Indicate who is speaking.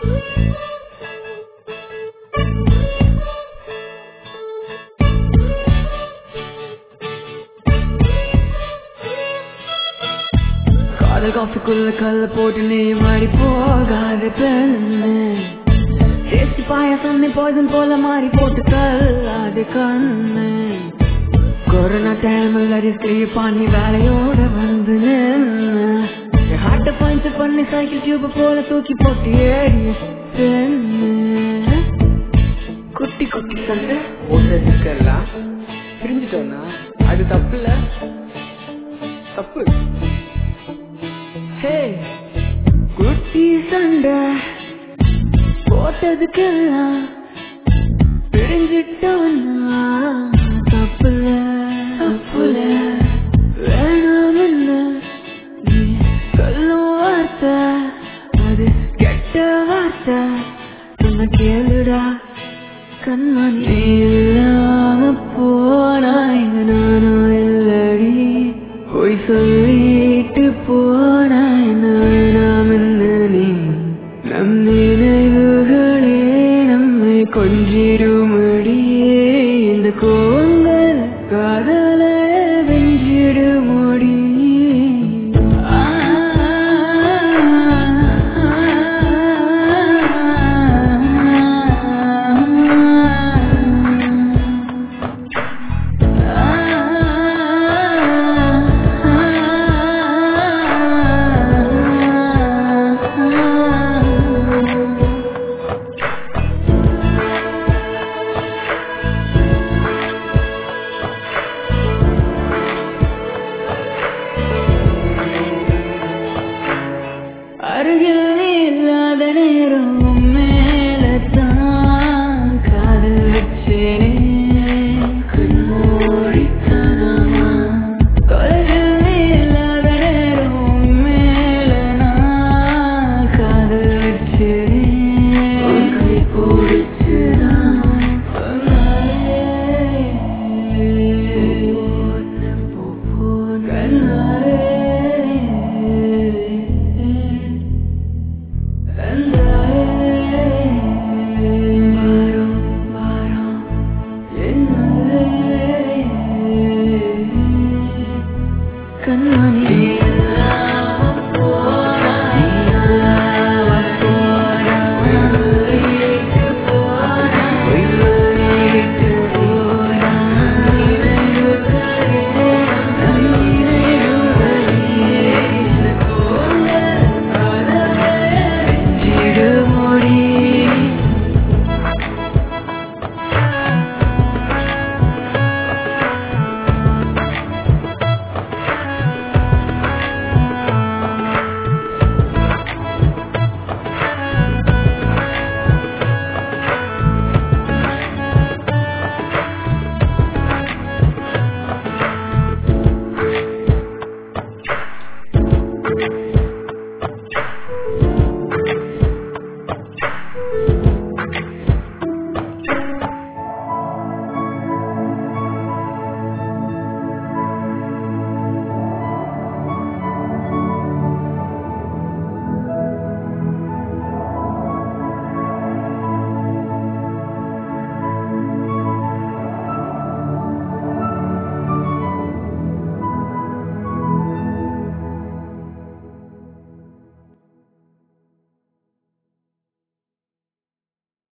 Speaker 1: காதல் காஃபிக்குள்ள கல்ல போட்டு நீ மாறி போகாத பெண்ணு டேஸ்டி பாயசம் நீ போதும் போல மாறி போட்டு கல்லாது கண்ணு கொரோனா டைம்ல ரிஸ்க் பண்ணி வேலையோட வந்து நின்னு ஹார்ட்ட பஞ்சர் பண்ணி சைக்கிள் டியூப் போல தூக்கி போட்டு ஏறிய பெண்ணு குட்டி குட்டி சண்டை
Speaker 2: ஒன்றதுக்கெல்லாம் பிரிஞ்சுட்டோம்னா அது தப்பு இல்ல தப்பு
Speaker 1: ஹே குட்டி சண்டை போட்டதுக்கெல்லாம் பிரிஞ்சிட்டோன்னா தப்புல தப்புல வேணாமல்ல நீ சொல்லும் வார்த்தை அது கெட்ட வார்த்தை சொன்ன கேளுடா கண்மணி நீ இல்லாம போனாய் நானும் இல்லடி பொய் சொல்லிட்டு போனாய் நாம் என்ன நீ நம் நினைவுகளே நம்மை கொஞ்சிடும்